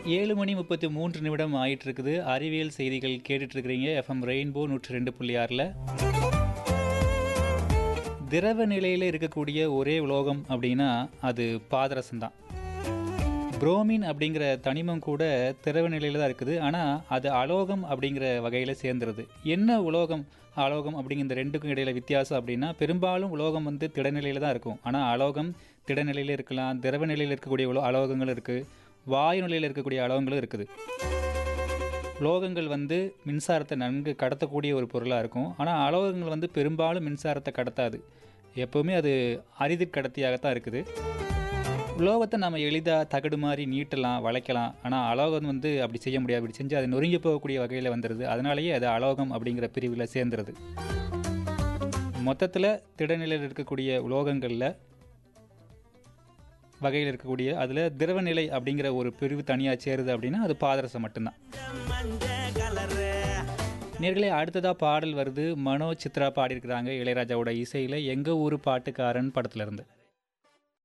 ஏழு மணி முப்பத்தி மூன்று நிமிடம் ஆயிட்டு இருக்குது அறிவியல் செய்திகள் கேட்டுட்டு இருக்கிறீங்க எஃப்எம் ரெயின்போ நூற்றி ரெண்டு புள்ளி ஆறில் திரவ நிலையில் இருக்கக்கூடிய ஒரே உலோகம் அப்படின்னா அது பாதரசம் தான் புரோமின் அப்படிங்கிற தனிமம் கூட திரவ நிலையில் தான் இருக்குது ஆனால் அது அலோகம் அப்படிங்கிற வகையில் சேர்ந்துருது என்ன உலோகம் அலோகம் அப்படிங்கிற இந்த ரெண்டுக்கும் இடையில வித்தியாசம் அப்படின்னா பெரும்பாலும் உலோகம் வந்து திடநிலையில் தான் இருக்கும் ஆனால் அலோகம் திடநிலையில் இருக்கலாம் திரவ நிலையில் இருக்கக்கூடிய உலோ அலோகங்கள் இருக்குது வாயு நிலையில் இருக்கக்கூடிய அலோகங்களும் இருக்குது உலோகங்கள் வந்து மின்சாரத்தை நன்கு கடத்தக்கூடிய ஒரு பொருளாக இருக்கும் ஆனால் அலோகங்கள் வந்து பெரும்பாலும் மின்சாரத்தை கடத்தாது எப்போவுமே அது அரிது கடத்தியாகத்தான் இருக்குது உலோகத்தை நம்ம எளிதாக தகடு மாதிரி நீட்டலாம் வளைக்கலாம் ஆனால் அலோகம் வந்து அப்படி செய்ய முடியாது அப்படி செஞ்சு அது நொறுங்கி போகக்கூடிய வகையில் வந்துடுது அதனாலேயே அது அலோகம் அப்படிங்கிற பிரிவில் சேர்ந்துருது மொத்தத்தில் திடநிலையில் இருக்கக்கூடிய உலோகங்களில் வகையில் இருக்கக்கூடிய அதில் திரவநிலை அப்படிங்கிற ஒரு பிரிவு தனியாக சேருது அப்படின்னா அது பாதரசம் மட்டும்தான் நேர்களே அடுத்ததாக பாடல் வருது மனோ சித்ரா பாடியிருக்கிறாங்க இளையராஜாவோட இசையில் எங்கள் ஊர் பாட்டுக்காரன் படத்துல இருந்து